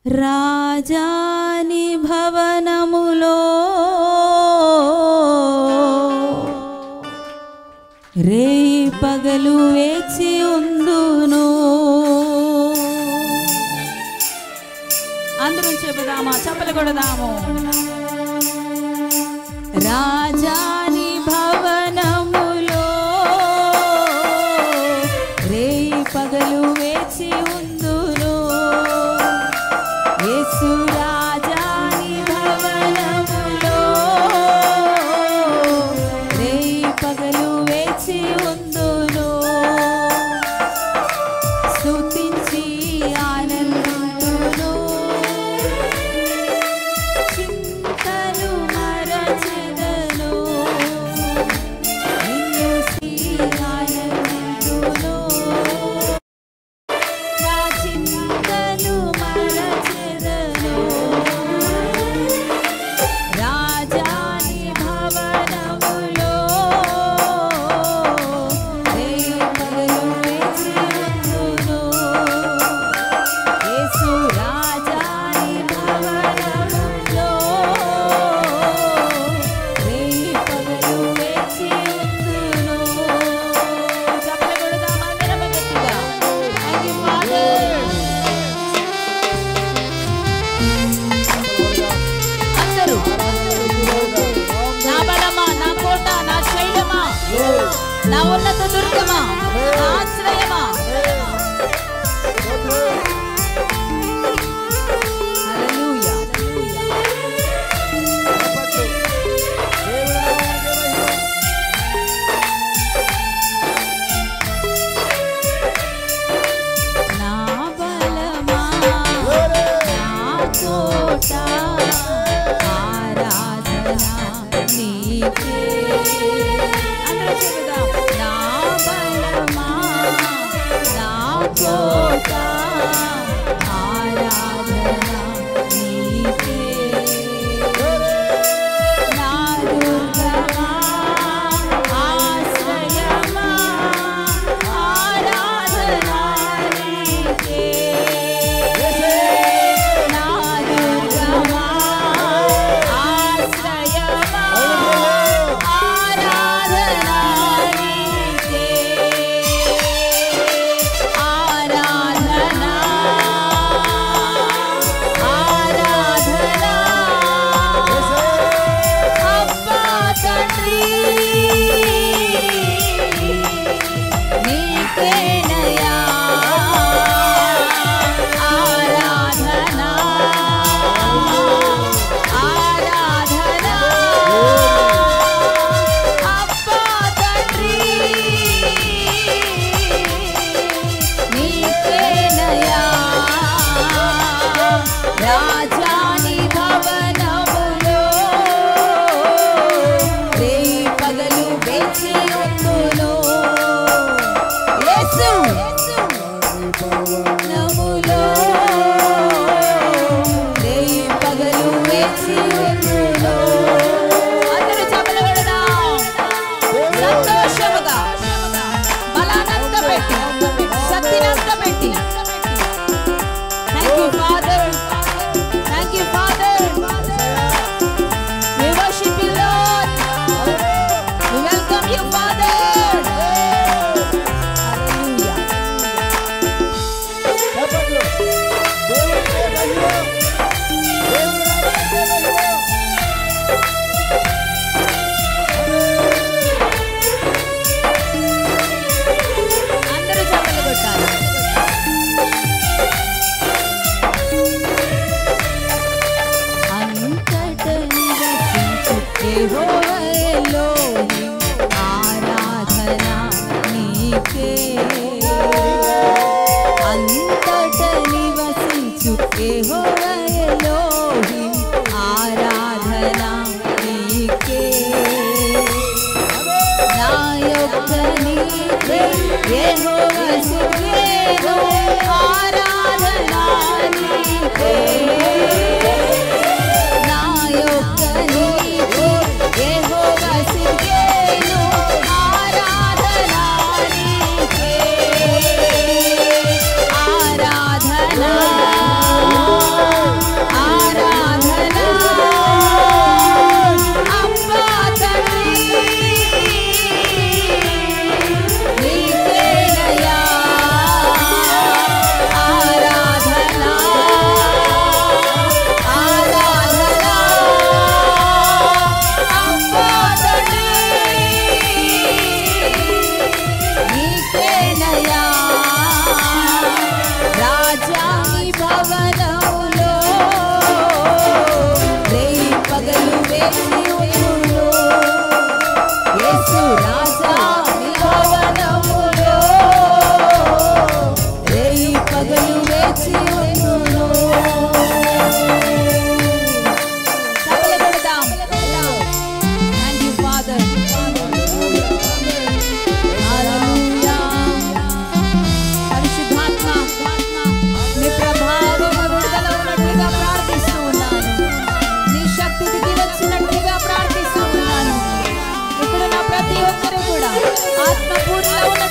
రాజాని భవనములో రే పగలు వేచి ఉందును అందరూ చెబుదామా చప్పలు కొడదాము రాజాని భవనములో రే పగలు వేచి ఉందును యేసు రాజాని భవనములో రే పగలు వేచి ఉందును స్తుతించి ఆనందింతును చింతలు మరచెదను నిన్ను ఆనందింతును నా చింతలు మరచెదను రాజాని భవనములో రేపగలు వేచి ఉందును యేసు రాజాని భవనములో రేపగలు వేచి ఉందును చప్పట్లు కొడదాం అందరం గట్టిగా థాంక్ యూ ఫాదర్ అందరూ నా బలమా నా కోట నా శైలమా నా ఉన్నత దుర్గమా నా ఆశ్రయమా హల్లెలూయా నా బలమా నా కోట ఆరాధన నీకే అందరూ చెబుదాం నా బలమా నా కోట ఆరాధన నీకే నా దుర్గమా ఆశ్రయమా ఆరాధన నీకే నా దుర్గమా ఆశ్రయమా ఆరాధన నీకే ఆరాధన ఆరాధన అబ్బా తండ్రి నీకేనయా ఆరాధన ఆరాధన అబ్బా తండ్రి నీకేనయా రాజాని భవనములో రే పగలు వేచి ఉందును యేసు భవనములో రే పగలు వేచి ఉందును అందరూ చప్పలు కొడదాం సంతోషముగా బలానంత పెట్టి శక్తినంత పెట్టి thank you father thank you father We worship you, Lord. We welcome you, Father. Hallelujah.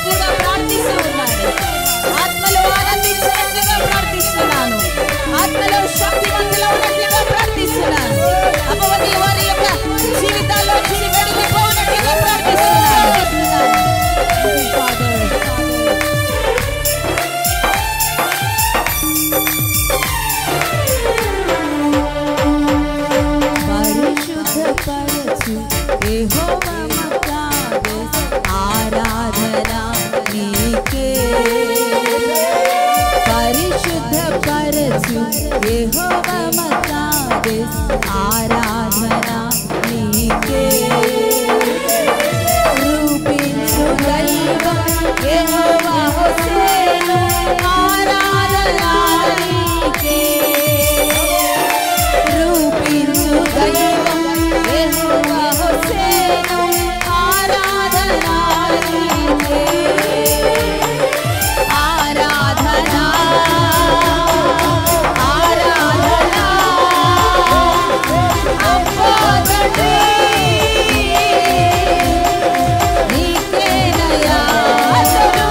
ఉన్నట్లుగా ప్రార్థిస్తూ ఉన్నాను ఆత్మలో ఆనందించినట్లుగా ప్రార్థిస్తున్నాను ఆత్మలో శక్తివంతులు ఉన్నట్లుగా ప్రార్థిస్తున్నాను అపవాది వారి యొక్క జీవితాల్లో నుంచి వెడిలిపోనట్లుగా ప్రార్థిస్తున్నాను Father. పరిశుద్ధపరచు యెహోవా మకాదేశ్ ఆరాధన నీకే పరిశుద్ధపరచు యెహోవా మకాదేశ్ ఆరాధన నీకే రూపించు దైవం యెహోవా హోసేను ఆరాధన నీకే రూపించు దైవం యెహోవా హోసేను ఆరాధన నీకే ఆరాధన ఆరాధన అబ్బా తండ్రి నీకేనయ్యా అసలు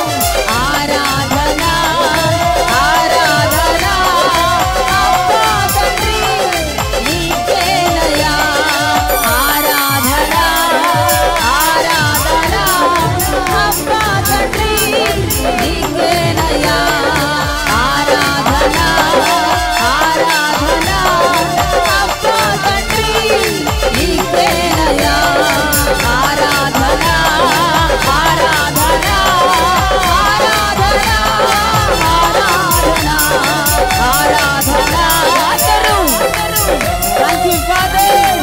ఆరాధన ఆరాధన అబ్బా తండ్రి నీకేనయ్యా ఆరాధన ఆరాధన అబ్బా తండ్రి నీకేనయ్యా ఆరాధన ఆరాధన అబ్బా తండ్రి నీకేనయ్యా ఆరాధన ఆరాధన ఆరాధన ఆరాధన ఆరాధన అందరూ thank you father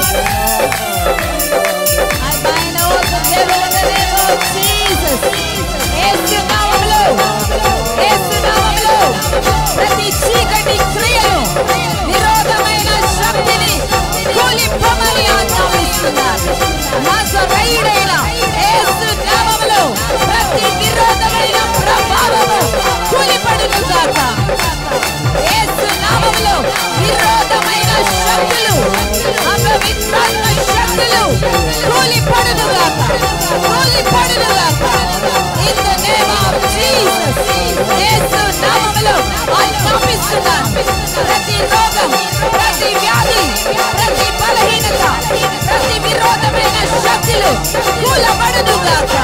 I bind all the devil in the name of Jesus. యేసు నామములో యేసు నామములో ప్రతి చీకటి క్రియను విరోధమైన శక్తిని కూలిపోమని ఆజ్ఞాపిస్తున్నాను నజరేయుడైన యేసు నామములో ప్రతి విరోధమైన ప్రభావము కూలిపడును గాక యేసు నామములో విరోధమైన శక్తులు అపవిత్రాత్మ శక్తులు కూలిపడును గాక కూలిపడును గాక in the name of Jesus యేసు నామములో ఆజ్ఞాపిస్తున్నాను ప్రతి రోగం ప్రతి వ్యాధి ప్రతి బలహీనత ప్రతి విరోధమైన శక్తులు కూలబడును గాక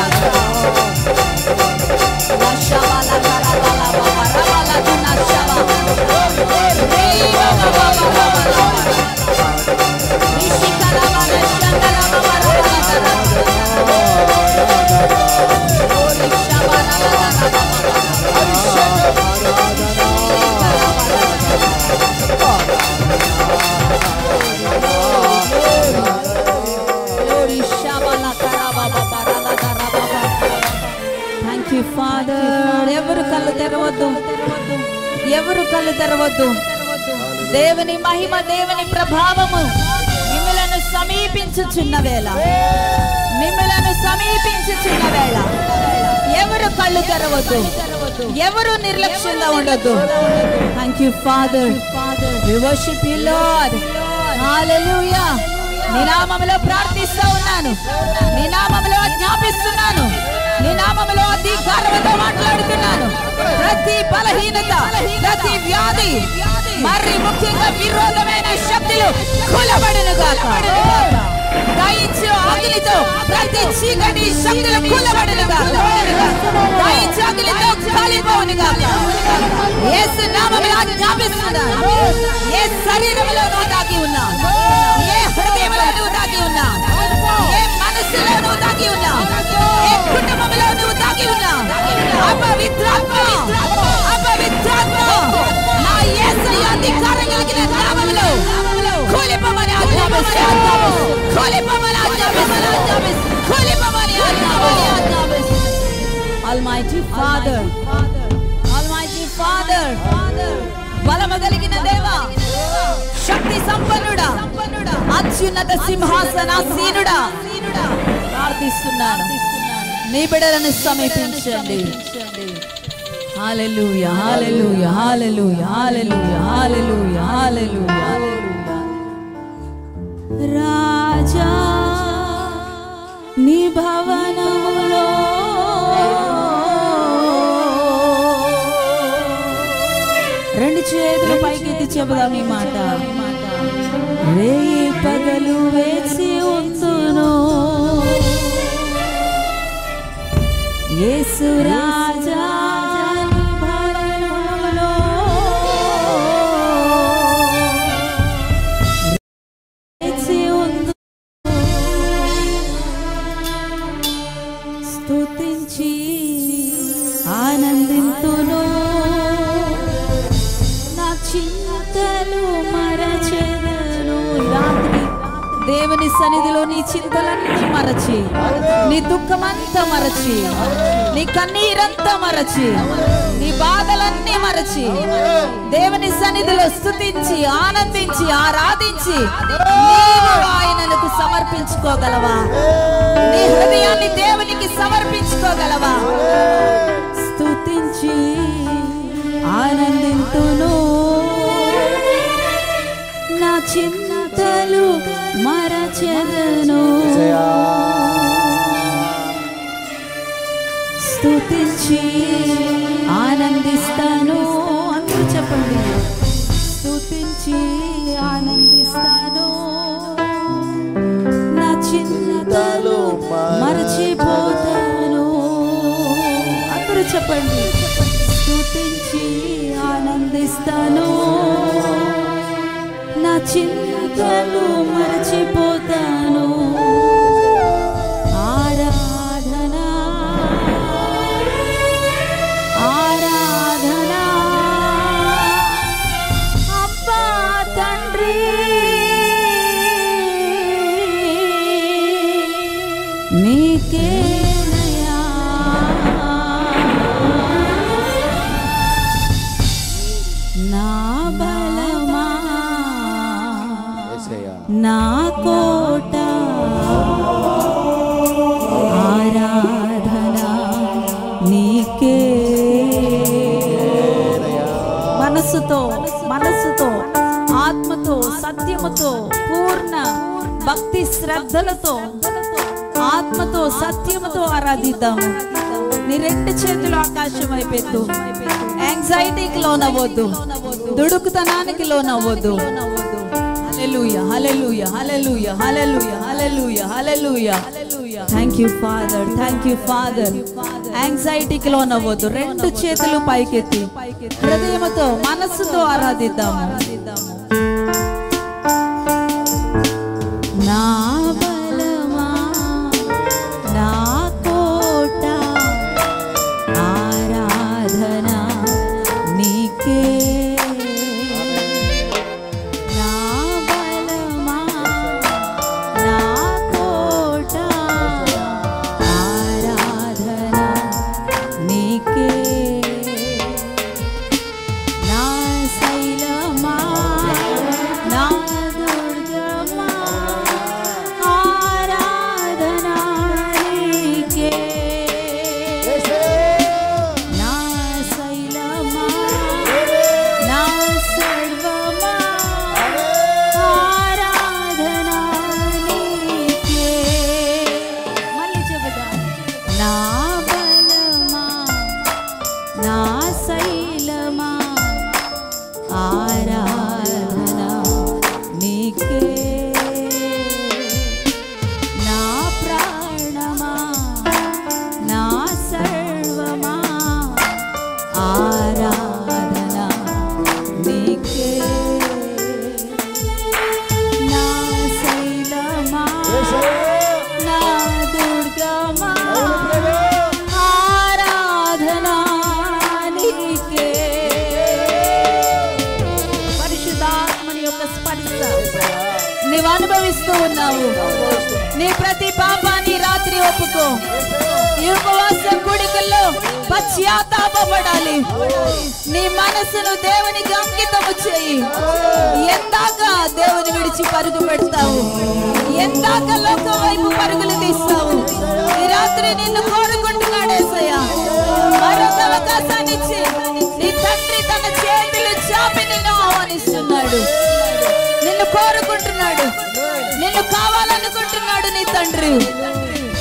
నశవల కరవల బవ రవల దునశవ రేవ బవ బవ బవ నిశికల బల శంకల బవ రవల కర ఓరి శవల బవ బవ Glory Shabala Karaba Barala Karaba thank you father ఎవరు కళ్ళు తెరవద్దు ఎవరు కళ్ళు తెరవద్దు దేవుని మహిమ దేవుని ప్రభావము మిమ్మలను సమీపించుచున్న వేళ మిమ్మలను సమీపించుచున్న వేళ ఎవరు కళ్ళు తెరవద్దు ఎవరు నిర్లక్ష్యంగా ఉండొద్దు thank you father we worship you lord hallelujah నీ నామములో ప్రార్థిస్తూ ఉన్నాను నీ నామములో జ్ఞాపిస్తున్నాను నీ నామములో అధికారముతో మాట్లాడుతున్నాను ప్రతి బలహీనత ప్రతి వ్యాధి మరి ముఖ్యంగా విరోధమైన శక్తులు కూలబడును గాక దయించు ఆగిలితో ప్రతి చీకటి శక్తులు కూలబడును గాక దయించు ఆగిలితో కాలిపోవును గాక యేసు నామములో ఆజ్ఞాపిస్తున్నాను ఏ శరీరంలో నువ్వు దాగి ఉన్నా ఏ హృదయంలో నువ్వు దాగి ఉన్నా ఏ మనసులో నువ్వు దాగి ఉన్నా ఏ కుటుంబంలో నువ్వు దాగి ఉన్నా అపవిత్రాత్మ అపవిత్రాత్మ నా యేసయ్య అధికారం కలిగిన నామములో కూలిపోమని ఆజ్ఞాపిస్తున్నాను కూలిపోమని ఆజ్ఞాపిస్తున్నాను కూలిపోమని ఆజ్ఞాపిస్తున్నాను Almighty Father Almighty Father బలము కలిగిన దేవా శక్తి సంపన్నుడా అత్యున్నత సింహాసనాసీనుడా ప్రార్థిస్తున్నాను నీ బిడలను సమీపించండి హల్లెలూయా హల్లెలూయా హల్లెలూయా హల్లెలూయా హల్లెలూయా హల్లెలూయా రాజా నీ భవనములో చేతులు పైకెత్తి చెబుదాం ఈ మాట రేయి పగలు వేచి ఉందును యేసు రాజా నీ భవనములో వేచి ఉందును. స్తుతించి ఆనందింతును నా చింతలు మరచెదను ఈ రాత్రి దేవుని సన్నిధిలో నీ చింతలన్నీ మరచి నీ దుఃఖమంతా మరచి నీ కన్నీరంతా మరచి నీ బాధలన్నీ మరచి దేవుని సన్నిధిలో స్తుతించి ఆనందించి ఆరాధించి నీవు ఆయనకు సమర్పించుకోగలవా నీ హృదయాన్ని దేవునికి సమర్పించుకోగలవా స్తుతించి ఆనందింతును నా చింతలు మరచెదను స్తుతించి ఆనందిస్తాను అందరూ చెప్పండి స్తుతించి ఆనందిస్తాను నా చింతలు మరచిపోతాను అందరూ చెప్పండి స్తుతించి ఆనందిస్తాను నా చింతలు మరచిపోతాను ఆరాధన ఆరాధన అబ్బా తండ్రి నీకేనయా నా బలమా నా కోట ఆరాధన నీకే మనస్సుతో మనస్సుతో ఆత్మతో సత్యముతో పూర్ణ భక్తి శ్రద్ధలతో ఆత్మతో సత్యముతో ఆరాధిద్దాము నీ రెండు చేతులు ఆకాశం వైపెత్తు యాంగ్జైటీకి లోనవ్వద్దు దుడుకుతనానికి లోనవ్వద్దు hallelujah hallelujah hallelujah hallelujah hallelujah hallelujah thank you father thank you father యాంగ్జైటీకి లోనవ్వద్దు రెండు చేతులు పైకెత్తి హృదయముతో మనస్సుతో ఆరాధిద్దాము నా బలమా నా కోట ఆరాధన నీకే నా బలమా నా కోట ఆరాధన నీకే నా శైలమా నా దుర్గమా ఆరాధన నీకే నా శైలమా నా సర్వమా ఆరాధన నీకే మళ్ళీ చెబుదాం నా బలమా నా శైలమా ఆరాధన నీకే నా ప్రాణమా నా సర్వమా ఆరాధన నీకే నా శైలమా నా దుర్గమా ఆరాధన నీకే పరిశుద్ధాత్మని యొక్క స్పర్శ నీవు అనుభవిస్తూ ఉన్నావు నీ ప్రతి పాపాన్ని రాత్రి ఒప్పుకో ఈ ఉపవాస కూడికల్లో పశ్చాత్తాపడాలి నీ మనసును దేవునికి అంకితము చేయి ఎందాక దేవుని విడిచి పరుగు పెడతావు ఎందాక లోకం వైపు పరుగులు తీస్తావు ఈ రాత్రి నిన్ను కోరుకుంటున్నాడేసయ్యా మరొక అవకాశాన్ని ఇచ్చి నీ తండ్రి తన చేతులు చాపి నిన్ను ఆహ్వానిస్తున్నాడు నిన్ను కోరుకుంటున్నాడు నిన్ను కావాలనుకుంటున్నాడు నీ తండ్రి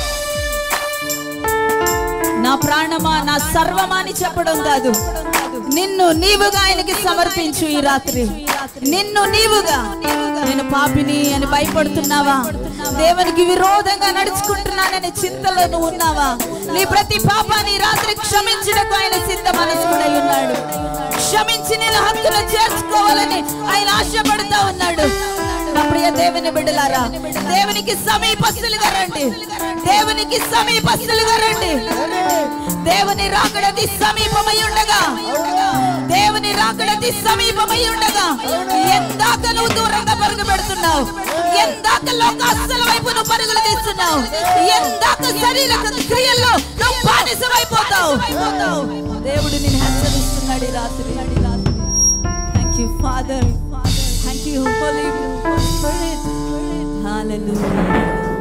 నా ప్రాణమా నా సర్వమా అని చెప్పడం కాదు నిన్ను నీవుగా ఆయనకి సమర్పించు ఈ రాత్రి నిన్ను నీవుగా నేను పాపిని అని భయపడుతున్నావా దేవునికి విరోధంగా నడుచుకుంటున్నానని చింతలో నువ్వు ఉన్నావా నీ ప్రతి పాపాన్ని ఈ రాత్రి క్షమించడానికి ఆయన సిద్ధ మనసుకుడై ఉన్నాడు క్షమించి నేను హక్కును చేర్చుకోవాలని ఆయన ఆశపడుతూ ఉన్నాడు నా ప్రియ దేవుని బిడ్డలారా దేవునికి సమీపస్తులుగా రండి దేవునికి సమీపస్తులుగా రండి దేవుని రాకడది సమీపమై ఉండగా దేవుని రాకడది సమీపమై ఉండగా ఎందాక నువ్వు దూరంగా పరుగు పెడుతున్నావు ఎందాక లోకాస్తుల వైపు నువ్వు పరుగులు తీస్తున్నావు ఎందాక శరీర క్రియల్లో నువ్వు బానిసమైపోతావు దేవుడు నేను హెచ్చరిస్తున్నాడు ఈ రాత్రి thank you father thank you holy spirit hallelujah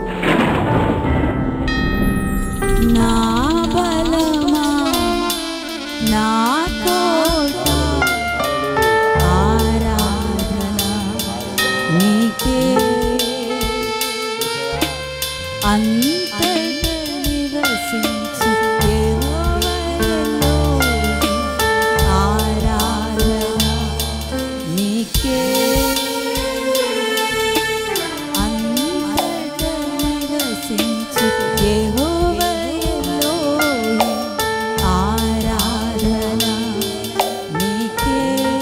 నా బలమా నా కోట ఆరాధన నీకే అంతట నివసించు యెహోవాలో ఆరాధన నీకే అంతట నివసించు యెహోవాలో ఆరాధన నీకే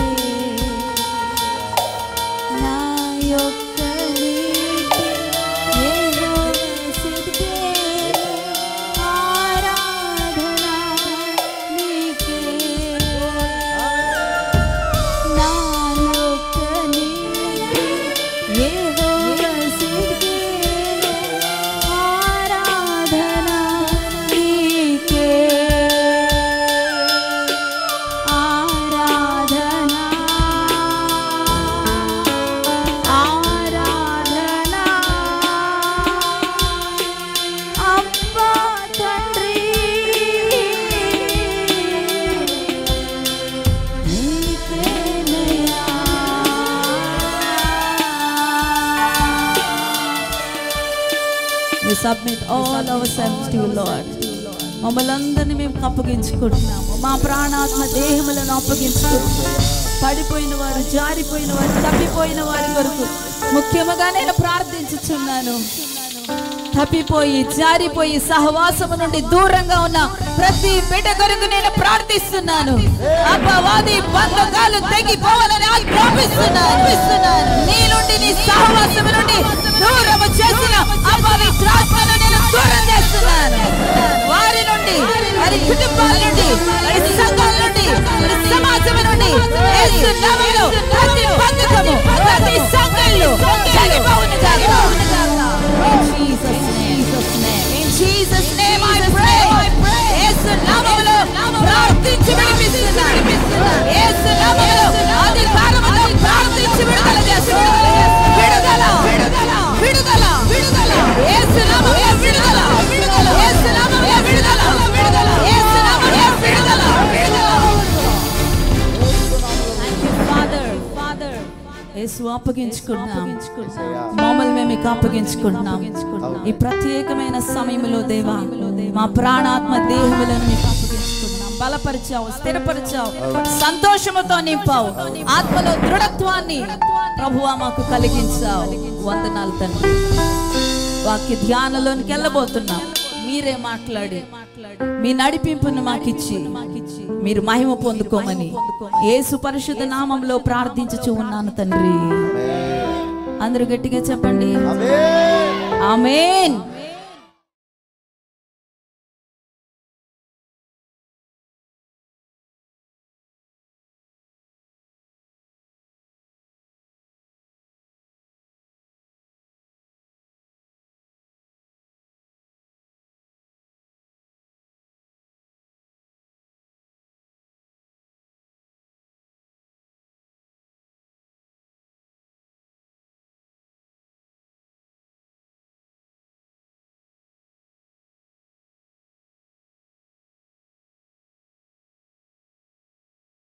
నా యొక్క నీతి యెహోవా సిద్ధే ఆరాధన నీకే నా యొక్క నీతి యెహోవా సిద్ధే ఆరాధన నీకే ఆరాధన ఆరాధన అబ్బా తండ్రి నీకేనయ్యా We submit all ourselves to you, Lord. మమ్మల్ని అందరినీ మేము అప్పగించుకుంటున్నాము మా ప్రాణాత్మ దేహములను అప్పగించుకుంటున్నాము పడిపోయిన వారు జారిపోయిన వారు తప్పిపోయిన వారి కొరకు ముఖ్యముగా నేను ప్రార్థించుచున్నాను తప్పిపోయి జారిపోయి సహవాసము నుండి దూరంగా ఉన్న ప్రతి బిడ్డ కొరకు నేను ప్రార్థిస్తున్నాను అపవాది బంధకాలు తెగిపోవాలని ఆజ్ఞాపిస్తున్నాను నీ నుండి నీ సహవాసము నుండి దూరము చేసిన అపవిత్రాత్మను నేను దూరం చేస్తున్నాను వారి నుండి వారి కుటుంబాల నుండి వారి సంఘాల నుండి వారి సమాజం నుండి యేసు నామములో ప్రతి బంధకము ప్రతి సంఘంలో చనిపోవును గాక In Jesus' name. In Jesus' name I pray. యేసు నామములో ప్రార్థించి విడిపిస్తున్నాను. యేసు నామములో అధికారముతో ప్రార్థించి విడుదల చేస్తున్నాను. విడుదల విడుదల విడుదల యేసు నామములో విడుదల యేసు నామములో విడుదల యేసు నామములో విడుదల Thank you, Father. Father. యేసు అప్పగించుకుంటున్నాం మమ్మల్ని మేము మీకు అప్పగించుకుంటున్నాం ఈ ప్రత్యేకమైన సమయంలో దేవా మా ప్రాణాత్మ దేహములను మీకు అప్పగించుకుంటున్నాం బలపరిచావు స్థిరపరిచావు సంతోషముతో నింపావు ఆత్మలో దృఢత్వాన్ని ప్రభువా మాకు కలిగించావు వందనాలు తండ్రి వాక్య ధ్యానంలోనికి వెళ్ళబోతున్నాం మీరే మాట్లాడి మీ నడిపింపును మాకిచ్చి మీరు మహిమ పొందుకోమని యేసు పరిశుద్ధ నామంలో ప్రార్థించుచు ఉన్నాను తండ్రి అందరూ గట్టిగా చెప్పండి ఆమేన్